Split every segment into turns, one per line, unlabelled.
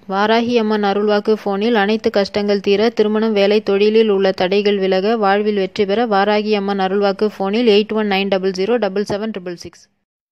வாராகி அம்மன் அருள்வாக்கு ஃபோனில் அனைத்து கஷ்டங்கள் தீர திருமணம் வேலை தொழிலில் உள்ள தடைகள் விலக வாழ்வில் வெற்றி பெற வாராகி அம்மன் அருள்வாக்கு ஃபோனில் eight one nine double zero double seven triple six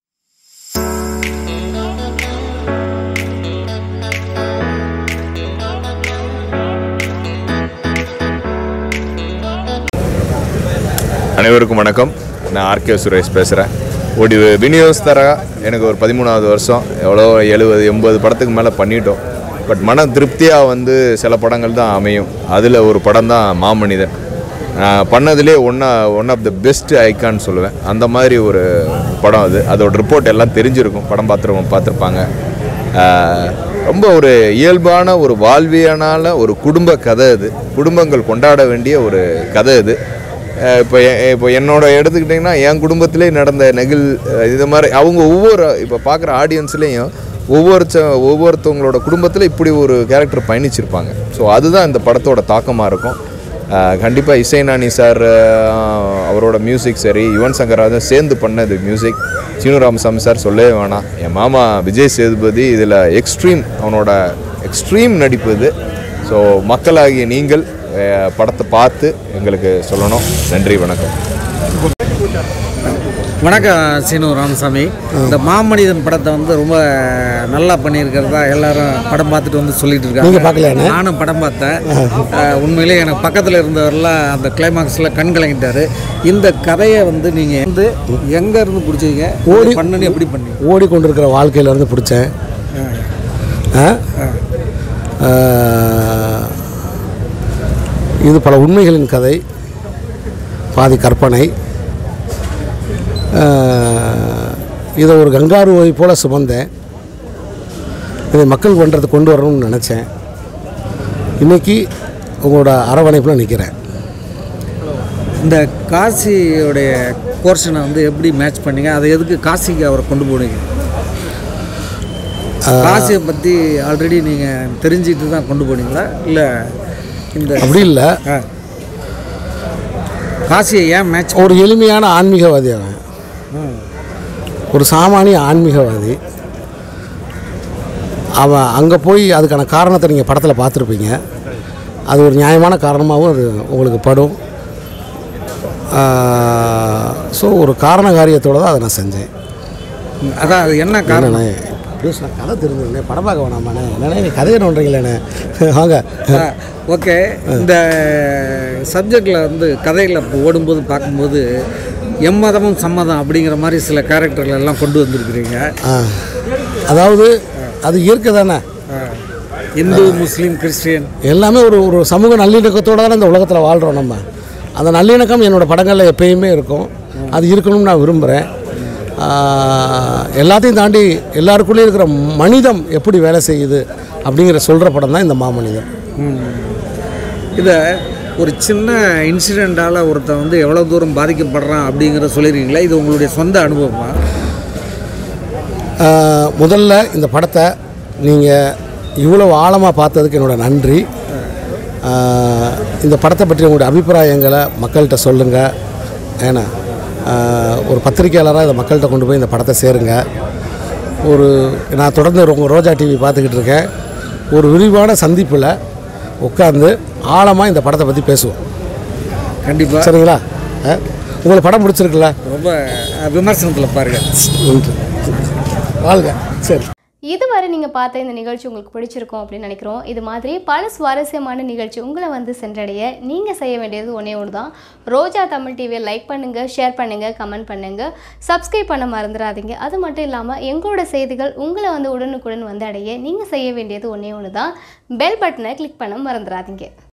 அனைவருக்கும் வணக்கம் நான் ஆர்கே சுரேஷ் பேசுகிறேன் ஒரு விநியோகஸ்தரா எனக்கு ஒரு பதிமூணாவது வருஷம் எவ்வளோ எழுபது எண்பது படத்துக்கு மேலே பண்ணிட்டோம் பட் மன திருப்தியாக வந்து சில படங்கள் தான் அமையும் அதில் ஒரு படம் தான் மாமனிதன் நான் பண்ணதுலேயே ஒன்றா ஒன் ஆஃப் த பெஸ்ட் ஐக்கான்னு சொல்லுவேன் அந்த மாதிரி ஒரு படம் அது அதோட ரிப்போர்ட் எல்லாம் தெரிஞ்சிருக்கும் படம் பார்த்துருவோம் பார்த்துருப்பாங்க ஆஹ், ரொம்ப ஒரு இயல்பான ஒரு வாழ்வியனால ஒரு குடும்ப கதை இது குடும்பங்கள் கொண்டாட வேண்டிய ஒரு கதை இது அஹ் இப்போ எ- இப்போ என்னோட எடுத்துக்கிட்டிங்கன்னா என் குடும்பத்திலே நடந்த நெகிழ் அஹ் இது மாதிரி அவங்க ஒவ்வொரு இப்போ பார்க்குற ஆடியன்ஸ்லேயும் ஒவ்வொரு ஒவ்வொருத்தவங்களோட குடும்பத்தில் இப்படி ஒரு கேரக்டர் பயணிச்சிருப்பாங்க ஸோ அதுதான் இந்த படத்தோட தாக்கமாக இருக்கும் கண்டிப்பாக இசைநாணி சார் அஹ், அவரோட மியூசிக் சரி யுவன் சங்கர் ராஜன் சேர்ந்து பண்ணது மியூசிக் சீனு ராமசாமி சார் சொல்லவே வேணாம் என் மாமா விஜய் சேதுபதி இதில் எக்ஸ்ட்ரீம் அவனோட எக்ஸ்ட்ரீம் நடிப்பு இது ஸோ மக்களாகிய நீங்கள் அஹ், படத்தை பார்த்து எங்களுக்கு சொல்லணும் நன்றி வணக்கம்
வணக்கம் சீனு ராமசாமி இந்த மாமனிதன் படத்தை வந்து ரொம்ப நல்லா பண்ணியிருக்கிறதா எல்லாரும் படம் பார்த்துட்டு வந்து சொல்லிட்டு இருக்காங்க நானும் படம் பார்த்தேன் அஹ், உண்மையிலேயே எனக்கு பக்கத்தில் இருந்தவரெல்லாம் அந்த கிளைமாக்ஸில் கண் கலங்கிட்டாரு இந்த கதையை வந்து நீங்கள் வந்து எங்கே இருந்து பிடிச்சீங்க ஓடி பண்ணணும் எப்படி பண்ணீங்க
ஓடிக்கொண்டிருக்கிற வாழ்க்கையிலேருந்து பிடிச்சேன் ஆ? ஆ, இது பல உண்மைகளின் கதை பாதி கற்பனை ஆ, இதை ஒரு கங்காருவை போல் சுமந்தேன் இதை மக்கள் பண்ணுறது கொண்டு வரணும்னு நினச்சேன் இன்றைக்கி உங்களோட அரவணைப்பில் நிற்கிறேன்
இந்த காசியோடைய போர்ஷனை வந்து எப்படி மேட்ச் பண்ணீங்க அதை எதுக்கு காசிக்கு அவரை கொண்டு போனீங்க காசியை பற்றி ஆல்ரெடி நீங்கள் தெரிஞ்சுட்டு தான் கொண்டு போனீங்களா இல்லை இந்த
அப்படி இல்லை
ஆ. காசியை ஏன் மேட்ச்
ஒரு எளிமையான ஆன்மீகவாதி அவன் ஒரு சாமானிய ஆன்மீகவாதி அவன் அங்கே போய் அதுக்கான காரணத்தை நீங்கள் படத்தில் பார்த்துருப்பீங்க அது ஒரு நியாயமான காரணமாகவும் அது உங்களுக்கு படும் ஸோ ஒரு காரண காரியத்தோடு தான் அதை நான் செஞ்சேன்
அதான் அது என்ன காரணம்
என்னண்ணே ப்ளீஸ் நான் கதை தெரிஞ்சுருந்தேன் படம் பார்க்க வேணாமாண்ணே என்னண்ணே நீ கதையை நோண்டுறீங்களேண்ணே வாங்க
ஓகே இந்த சப்ஜெக்டில் வந்து கதையில் இப்போ ஓடும்போது பார்க்கும்போது எம்மதமும் சம்மதம் அப்படிங்கிற மாதிரி சில கேரக்டர்கள் எல்லாம் கொண்டு வந்திருக்கிறீங்க
ஆ அதாவது அது இயற்கை தானே
ஆ. இந்து முஸ்லீம் கிறிஸ்டியன்
எல்லாமே ஒரு ஒரு சமூக நல்லிணக்கத்தோடு தானே இந்த உலகத்தில் வாழ்கிறோம் நம்ம அந்த நல்லிணக்கம் என்னோடய படங்களில் எப்பயுமே இருக்கும் அது இருக்கணும்னு நான் விரும்புகிறேன் எல்லாத்தையும் தாண்டி எல்லாருக்குள்ளேயும் இருக்கிற மனிதம் எப்படி வேலை செய்யுது அப்படிங்கிற சொல்கிற படம் தான் இந்த மாமனிதன்
இதை ஒரு சின்ன இன்சிடெண்ட்டால் ஒருத்தன் வந்து எவ்வளோ தூரம் பாதிக்கப்படுறான் அப்படிங்கிற சொல்லிடுறீங்களா இது உங்களுடைய சொந்த அனுபவமா
ஆஹ், முதல்ல இந்த படத்தை நீங்கள் இவ்வளோ ஆழமாக பார்த்ததுக்கு என்னோட நன்றி ஆஹ், இந்த படத்தை பற்றி உங்களுடைய அபிப்பிராயங்களை மக்கள்கிட்ட சொல்லுங்கள் ஏன்னா ஆஹ், ஒரு பத்திரிக்கையாளராக இதை மக்கள்கிட்ட கொண்டு போய் இந்த படத்தை சேருங்க ஒரு நான் தொடர்ந்து உங்கள் ரோஜா டிவி பார்த்துக்கிட்டு இருக்கேன் ஒரு விரிவான சந்திப்பில் உட்காந்து ஆழமாக இந்த படத்தை பற்றி பேசுவோம்
கண்டிப்பாக
சரிங்களா ஆ? உங்களுக்கு படம் பிடிச்சிருக்குல்ல
ரொம்ப விமர்சனத்தில் பாருங்கள்
நன்றி வாழ்க சரி
இதுவரை நீங்கள் பார்த்த இந்த நிகழ்ச்சி உங்களுக்கு பிடிச்சிருக்கும் அப்படின்னு நினைக்கிறோம் இது மாதிரி பல சுவாரஸ்யமான நிகழ்ச்சி உங்களை வந்து சென்றடைய நீங்கள் செய்ய வேண்டியது ஒன்றே ஒன்று தான் ரோஜா தமிழ் டிவியை லைக் பண்ணுங்கள் ஷேர் பண்ணுங்கள் கமெண்ட் பண்ணுங்கள் சப்ஸ்கிரைப் பண்ண மறந்துடாதீங்க அது மட்டும் இல்லாமல் எங்களோட செய்திகள் உங்களை வந்து உடனுக்குடன் வந்து அடைய நீங்கள் செய்ய வேண்டியது ஒன்றே ஒன்று தான் பெல் பட்டனை கிளிக் பண்ண மறந்துடாதீங்க